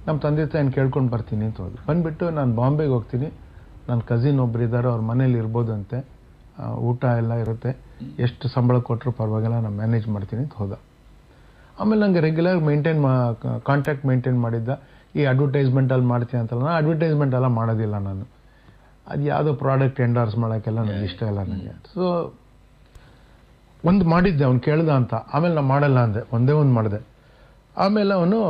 ನಮ್ಮ ತಂದೆ ತಾಯಿನ ಕೇಳ್ಕೊಂಡು ಬರ್ತೀನಿ ಅಂತ ಹೋದ್ರು ಬಂದ್ಬಿಟ್ಟು ನಾನು ಬಾಂಬೆಗೆ ಹೋಗ್ತೀನಿ ನನ್ನ ಕಸಿನ್ ಒಬ್ರು ಇದ್ದಾರೆ ಅವ್ರ ಮನೇಲಿ ಇರ್ಬೋದಂತೆ ಆ, ಊಟ ಎಲ್ಲ ಇರುತ್ತೆ ಎಷ್ಟು ಸಂಬಳ ಕೊಟ್ಟರು ಪರವಾಗಿಲ್ಲ ನಾನು ಮ್ಯಾನೇಜ್ ಮಾಡ್ತೀನಿ ಅಂತ ಹೋದ ಆಮೇಲೆ ನಂಗೆ ರೆಗ್ಯುಲರ್ ಮೇಂಟೈನ್ ಮಾ ಕಾಂಟ್ಯಾಕ್ಟ್ ಮೇಂಟೈನ್ ಮಾಡಿದ್ದ ಈ ಅಡ್ವರ್ಟೈಸ್ಮೆಂಟಲ್ಲಿ ಮಾಡ್ತೀನಿ ಅಂತಲ್ಲ ನಾನು ಅಡ್ವರ್ಟೈಸ್ಮೆಂಟ್ ಎಲ್ಲ ಮಾಡೋದಿಲ್ಲ ನಾನು ಅದು ಯಾವುದೋ ಪ್ರಾಡಕ್ಟ್ ಎಂಡಾರ್ಸ್ ಮಾಡೋಕ್ಕೆಲ್ಲ ನನಗೆ ಇಷ್ಟ ಇಲ್ಲ ನನಗೆ ಸೊ ಒಂದು ಮಾಡಿದ್ದೆ ಅವ್ನು ಕೇಳ್ದ ಅಂತ ಆಮೇಲೆ ನಾನು ಮಾಡಲ್ಲ ಅಂದೆ ಒಂದೇ ಒಂದು ಮಾಡಿದೆ ಆಮೇಲೆ ಅವನು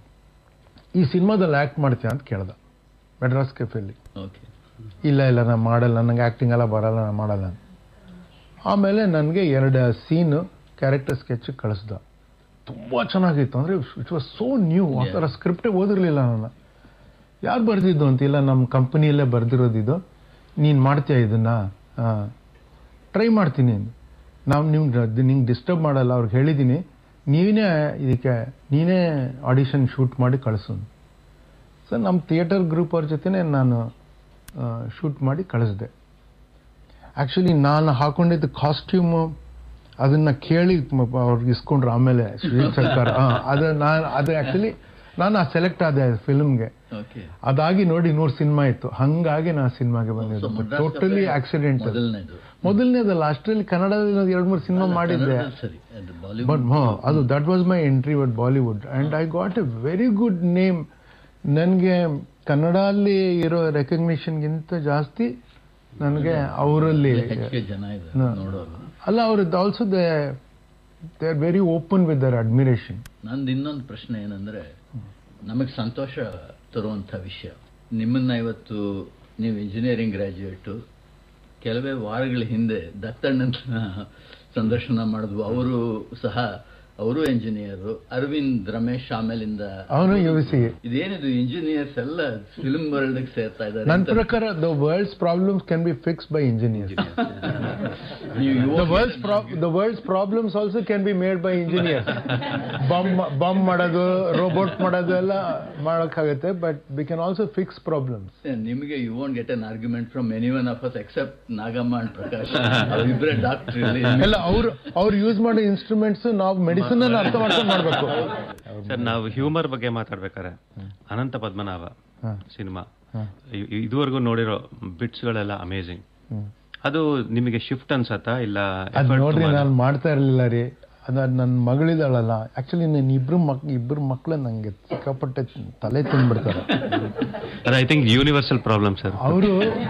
ಈ ಸಿನಿಮಾದಲ್ಲಿ ಆ್ಯಕ್ಟ್ ಮಾಡ್ತೀಯ ಅಂತ ಕೇಳ್ದ ಮೆಡ್ರಾಸ್ ಕೆಫೆಲ್ಲಿ ಓಕೆ ಇಲ್ಲ ಇಲ್ಲ ನಾನು ಮಾಡಲ್ಲ ನನಗೆ ಆ್ಯಕ್ಟಿಂಗ್ ಎಲ್ಲ ಬರಲ್ಲ ನಾನು ಮಾಡಲ್ಲ ಅಂತ. ಆಮೇಲೆ ನನಗೆ ಎರಡು ಸೀನು ಕ್ಯಾರೆಕ್ಟರ್ ಸ್ಕೆಚ್ ಕಳಿಸ್ದ ತುಂಬ ಚೆನ್ನಾಗಿತ್ತು ಅಂದರೆ ಇಟ್ ವಾಸ್ ಸೋ ನ್ಯೂ ಆ ಥರ ಸ್ಕ್ರಿಪ್ಟೇ ಓದಿರಲಿಲ್ಲ ನಾನು ಯಾರು ಬರೆದಿದ್ದು ಅಂತಿಲ್ಲ ನಮ್ಮ ಕಂಪನಿಯಲ್ಲೇ ಬರೆದಿರೋದಿದ್ದು ನೀನು ಮಾಡ್ತೀಯ ಇದನ್ನು ಟ್ರೈ ಮಾಡ್ತೀನಿ ಅಂದೆ. ನಾವು ನಿಮ್ಗೆ ನಿಂಗೆ ಡಿಸ್ಟರ್ಬ್ ಮಾಡಲ್ಲ ಅವ್ರಿಗೆ ಹೇಳಿದ್ದೀನಿ ನೀನೇ ಇದಕ್ಕೆ ನೀನೇ ಆಡಿಷನ್ ಶೂಟ್ ಮಾಡಿ ಕಳಿಸು ಸೊ ನಮ್ಮ ಥಿಯೇಟರ್ ಗ್ರೂಪ್ ಅವ್ರ ಜೊತೆನೇ ನಾನು ಶೂಟ್ ಮಾಡಿ ಕಳಿಸ್ದೆ ಆ್ಯಕ್ಚುಲಿ ನಾನು ಹಾಕೊಂಡಿದ್ದ ಕಾಸ್ಟ್ಯೂಮು ಅದನ್ನು ಕೇಳಿ ಮ- ಅವ್ರಿಗೆ ಇಸ್ಕೊಂಡ್ರು ಆಮೇಲೆ ಶ್ರೀ ಸರ್ಕಾರ ಹಾಂ ಅದು ನಾನು ಅದು ಆ್ಯಕ್ಚುಲಿ ನಾನು ಸೆಲೆಕ್ಟ್ ಆದೆ ಫಿಲ್ಮ್ಗೆ ಓಕೆ ಅದಾಗಿ ನೋಡಿ ನೂರು ಸಿನಿಮಾ ಇತ್ತು ಹಂಗಾಗಿ ನಾನು ಸಿನಿಮಾಗೆ ಸೊ ಬಂದಿದ್ದು ಮಡ್ರಾಸ್ ಟೋಟಲಿ ಕಫೆ ಆಕ್ಸಿಡೆಂಟ್ ಮೊದಲನೇದು ಮೊದಲನೇದಲ್ಲ ಅಷ್ಟರಲ್ಲಿ ಕನ್ನಡದಲ್ಲಿ ಒಂದು ಎರಡು ಮೂರು ಸಿನಿಮಾ ಮಾಡಿದ್ದೆ ಕನ್ನಡದಲ್ಲಿ ಸರಿ ಅದು ಬಟ್ ಬಾಲಿವುಡ್ ಅದು that was my entry with Bollywood and I got a very good name ನನಗೆ ಕನ್ನಡಲ್ಲಿ ಇರೋ ರೆಕಗ್ನಿಷನ್ಗಿಂತ ಜಾಸ್ತಿ ನನಗೆ ಅವರಲ್ಲಿ ಹೆಚ್ಚಿಗೆ ಜನ ಇದೆ ಹಾ. ನೋಡೋರು ಅಲ್ಲ ಅವರು also they they are very open with their admiration ನಂದು ಇನ್ನೊಂದು ಪ್ರಶ್ನೆ ಏನಂದ್ರೆ ನಮಗೆ ಸಂತೋಷ ತರುವಂಥ ವಿಷಯ ನಿಮ್ಮನ್ನ ಇವತ್ತು ನೀವು ಇಂಜಿನಿಯರಿಂಗ್ ಗ್ರ್ಯಾಜುಯೇಟು ಕೆಲವೇ ವಾರಗಳ ಹಿಂದೆ ದತ್ತಣ್ಣನ ಸಂದರ್ಶನ ಮಾಡಿದ್ವು ಅವರು ಸಹ ಅವರು ಇಂಜಿನಿಯರು ಅರವಿಂದ್ ರಮೇಶ್ ಆಮೇಲಿಂದ ಅವನು ಯು ಸಿ ಇದೇನಿದು ಇಂಜಿನಿಯರ್ಸ್ ಎಲ್ಲ ಫಿಲ್ಮ್ ವರ್ಲ್ಡ್ಗೆ ಸೇರ್ತಾ ಇದ್ದಾರೆ ನನ್ನ ಪ್ರಕಾರ the world's problems can be fix by engineers ನೀವು The ಯುವ world's, pro- the world's problems also can be made by engineers. Bomb bomb ಮಾಡೋದು ರೋಬೋಟ್ ಮಾಡೋದು ಎಲ್ಲ ಮಾಡೋಕ್ಕಾಗುತ್ತೆ but we can also fix problems ನಿಮಗೆ you want get an argument from any one of us except Nagamma and Prakash ಅವರಿಬ್ಬರೇ doctor ಎಲ್ಲ ಅವ್ರು ಅವ್ರು use ಮಾಡೋ ಇನ್ಸ್ಟ್ರೂಮೆಂಟ್ಸ್ ನಾವು ಮೆಡಿಸಿನ್ ಅನ್ನು ಅರ್ಥ ಮಾಡ್ಕೊಂಡು ಮಾಡಬೇಕು ಸರ್ ನಾವು ಹ್ಯೂಮರ್ ಬಗ್ಗೆ ಮಾತಾಡ್ಬೇಕಾರೆ ಅನಂತ ಪದ್ಮನಾಭ ಹಾ. ಸಿನಿಮಾ ಹಾ. ಇ- ಇದುವರೆಗೂ ನೋಡಿರೋ ಬಿಟ್ಸ್ಗಳೆಲ್ಲ ಅಮೇಝಿಂಗ್ ಅದು ನಿಮಗೆ ಶಿಫ್ಟ್ ಅನ್ಸತ್ತಾ ಇಲ್ಲ ಅದ್ effort ನೋಡ್ರಿ ತುಂಬಾ- ನಾನು ಮಾಡ್ತಾ ಇರಲಿಲ್ಲ ರೀ ಅದು ನನ್ನ ಮಗಳಿದಾಳಲ್ಲ ಆಕ್ಚುಲಿ ನನ್ನ ಇಬ್ರು ಮಕ್ ಇಬ್ರು ಮಕ್ಳು ನಂಗೆ ಸಿಕ್ಕಾಪಟ್ಟೆ ತಲೆ ತಿಂದ್ಬಿಡ್ತಾರೆ I think universal problem sir ಅವರು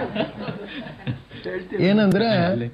ಏನಂದ್ರೆ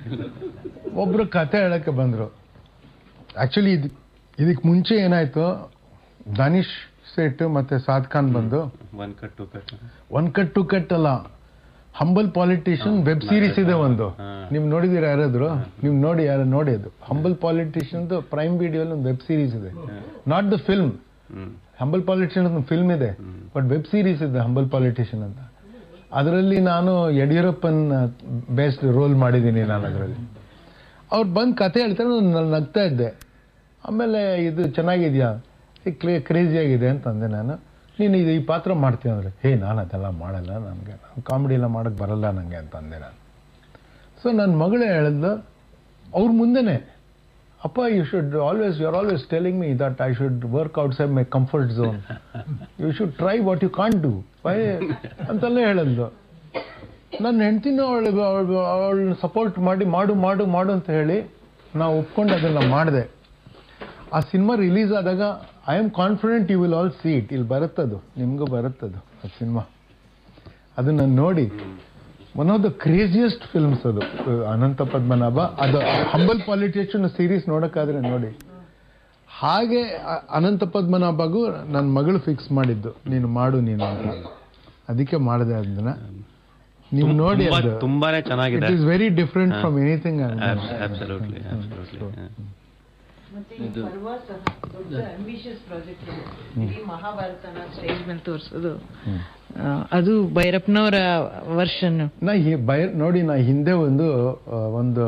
ಒಬ್ರು ಕತೆ ಹೇಳಕ್ಕೆ ಬಂದ್ರು ಆಕ್ಚುಲಿ ಇದು ಇದಕ್ಕೆ ಮುಂಚೆ ಏನಾಯ್ತು ದಾನಿಶ್ ಸೇಟ್ ಮತ್ತೆ ಸಾದ್ ಖಾನ್ ಬಂದು one cut two cut one cut two cut ಅಲ್ಲ ಹಂಬಲ್ ಪಾಲಿಟಿಷಿಯನ್ ವೆಬ್ ಸೀರೀಸ್ ಇದೆ ಒಂದು ನೀವು ನೋಡಿದಿರ ಯಾರಾದ್ರು ನೀವು ನೋಡಿ ಯಾರು ನೋಡಿ ಅದು ಹಂಬಲ್ ಪಾಲಿಟಿಷಿಯನ್ ಪ್ರೈಮ್ ವಿಡಿಯೋಲಿ ಒಂದು ವೆಬ್ ಸೀರೀಸ್ ಇದೆ not the film hmm humble politician ಒಂದು ಫಿಲ್ಮ್ ಇದೆ ಬಟ್ ವೆಬ್ ಸೀರೀಸ್ ಇದೆ ಹಂಬಲ್ ಪಾಲಿಟಿಷಿಯನ್ ಅಂತ ಅದರಲ್ಲಿ ನಾನು ಯಡಿಯೂರಪ್ಪನ್ ಬೇಸ್ಡ್ ರೋಲ್ ಮಾಡಿದ್ದೀನಿ ನಾನು ಅದರಲ್ಲಿ ಅವ್ರು ಬಂದು ಕತೆ ಹೇಳ್ತಾರೆ ನಾನು ನಗ್ತಾ ಇದ್ದೆ ಆಮೇಲೆ ಇದು ಚೆನ್ನಾಗಿದೆಯಾ ಕ್ಲೇ ಕ್ರೇಜಿ ಆಗಿದೆ ಅಂತಂದೆ ನಾನು ನೀನು ಇದು ಈ ಪಾತ್ರ ಮಾಡ್ತೀಯ ಅಂದರೆ ಹೇ ನಾನು ಅದೆಲ್ಲ ಮಾಡಲ್ಲ ನನಗೆ ನಾನು ಕಾಮಿಡಿ ಎಲ್ಲ ಮಾಡೋಕ್ಕೆ ಬರಲ್ಲ ನನಗೆ ಅಂತಂದೆ ನಾನು ಸೊ ನನ್ನ ಮಗಳೇ ಹೇಳಿದ್ಲು ಅವ್ರ ಮುಂದೆನೆ ಅಪ್ಪ you should always you are always telling me that I should work outside my comfort zone you should try what you can't do why ಅಂತೆಲ್ಲ ಹೇಳಿದ್ಲು ನನ್ನ ಹೆಂಡ್ತಿನೂ ಅವಳು ಅವಳನ್ನ ಸಪೋರ್ಟ್ ಮಾಡಿ ಮಾಡು ಮಾಡು ಮಾಡು ಅಂತ ಹೇಳಿ ನಾವು ಒಪ್ಕೊಂಡು ಅದನ್ನು ಮಾಡಿದೆ ಆ ಸಿನಿಮಾ ರಿಲೀಸ್ ಆದಾಗ I am confident you will all see it ಇಲ್ಲಿ ಬರುತ್ತದು ನಿಮಗೂ ಬರುತ್ತದು ಆ ಸಿನಿಮಾ ಅದನ್ನು ನೋಡಿ one of the craziest films ಅದು ಅನಂತ ಪದ್ಮನಾಭ ಅದು ಹಂಬಲ್ ಪಾಲಿಟಿಷಿಯನ್ ಸೀರೀಸ್ ನೋಡೋಕ್ಕಾದ್ರೆ ನೋಡಿ ಹಾಗೆ ಅ- ಅನಂತ ಪದ್ಮನಾಭಗೂ ನನ್ನ ಮಗಳು ಫಿಕ್ಸ್ ಮಾಡಿದ್ದು ನೀನು ಮಾಡು ನೀನು ಅಂತ ಅದಕ್ಕೆ ಮಾಡಿದೆ ಅದನ್ನ ನೀವು ನೋಡಿ ತುಂಬಾ- ಅದು ತುಂಬಾನೇ ಚೆನ್ನಾಗಿದೆ it is very different from anything absolutely absolutely ಮತ್ತೆ ಈ ಪರ್ವ ಸಹ ದೊಡ್ಡ ಅಂಬಿಷಿಯಸ್ ಪ್ರಾಜೆಕ್ಟ್ ಇದೆ ಇಡೀ ಮಹಾಭಾರತನ ಸ್ಟೇಜ್ ಮೇಲೆ ತೋರಿಸೋದು ಅದು ಭೈರಪ್ಪನವರ ವರ್ಷನ್ ನಾ ಹಿ- ಬೈ ನೋಡಿ ನಾ ಹಿಂದೆ ಒಂದು ಆ, ಒಂದು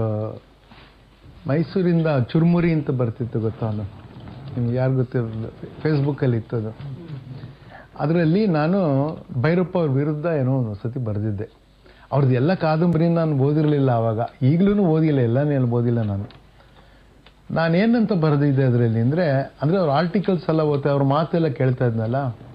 ಮೈಸೂರಿಂದ ಚುರುಮುರಿ ಅಂತ ಬರ್ತಿತ್ತು ಗೊತ್ತಾ ಅದು ನಿಮ್ಗೆ ಯಾರು ಗೊತ್ತಿರಲಿಲ್ಲ ಫೇಸ್ಬುಕ್ಕಲ್ಲಿ ಇತ್ತು ಅದು ಅದರಲ್ಲಿ ನಾನು ಭೈರಪ್ಪ ಅವ್ರ ವಿರುದ್ಧ ಏನೋ ಒಂದು ಸತಿ ಬರೆದಿದ್ದೆ ಅವ್ರದ್ದು ಎಲ್ಲ ಕಾದಂಬರಿ ನಾನು ಓದಿರಲಿಲ್ಲ ಆವಾಗ ಈಗಲೂ ಓದಿಲ್ಲ ಎಲ್ಲನೇ ಎಲ್ಲ ಓದಿಲ್ಲ ನಾನು ನಾನೇನಂತ ಬರೆದಿದ್ದೆ ಅದರಲ್ಲಿ ಅಂದರೆ ಅಂದರೆ ಅವ್ರ ಆರ್ಟಿಕಲ್ಸ್ ಎಲ್ಲ ಓದ್ತಾ ಅವ್ರ ಮಾತೆಲ್ಲ ಕೇಳ್ತಾ ಇದ್ನಲ್ಲ